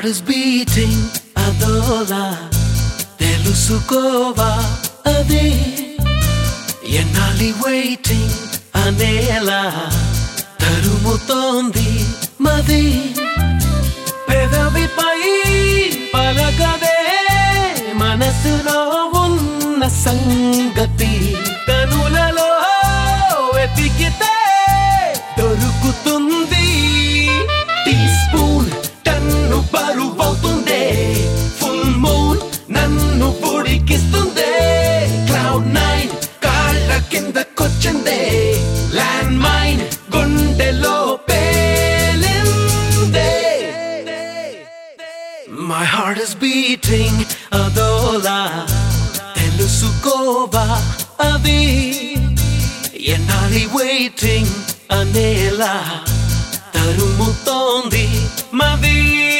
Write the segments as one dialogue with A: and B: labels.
A: is beating అదోలా తెలుసుకోవా అదే ఎన్నాలి waiting అనేలా తరుముతోంది మది పెదవిపై పలకదే మనసులో ఉన్న సంగతి కనులలో వెతికితే దొరుకుతుంది టీ స్పూన్ టన్ను బరువవుతుందే ఫుల్ మూన్ నన్ను పొడికిస్తుందే క్లౌడ్ నైన్ కాళ్ళ కిందకొచ్చిందే ల్యాండ్ మైన్ గుండెలో పేలిందే My heart is beating అదోలా తెలుసుకోవా అది ఎన్నాలి వెయిటింగ్ అనేలా తరుముతోంది మది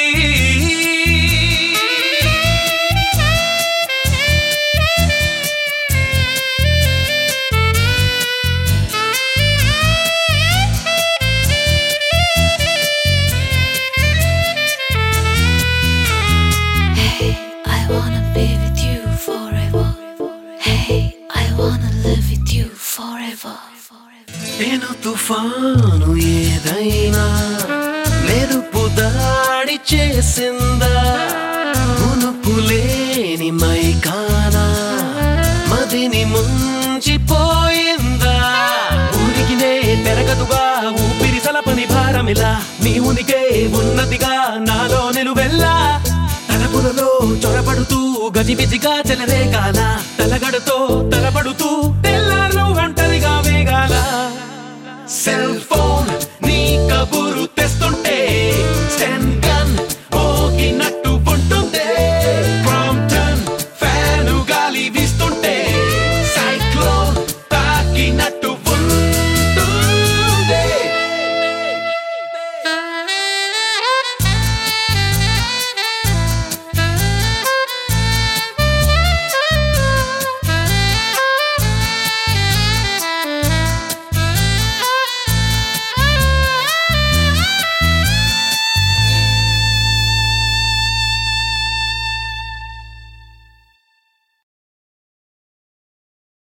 B: Hey, I wanna be with you forever. Hey, I wanna live with you forever.
A: నేను తుఫాను ఏదైనా మెరుపు దాడి చేసిందా మునుపు లేని మైకానా మదిని ముంచిపోయిందా ఊరికినే పెరగదుగా ఊపిరి సలపని భారమిలా నీ ఉనికే ఉన్నదిగా నాలో నిలువెల్లా తలపులలో చొరబడుతూ గజిబిజిగా చెలరేగాల తలగడుతో తలబడుతూ తెల్లారు ఒంటరిగా వేగాల సెల్వ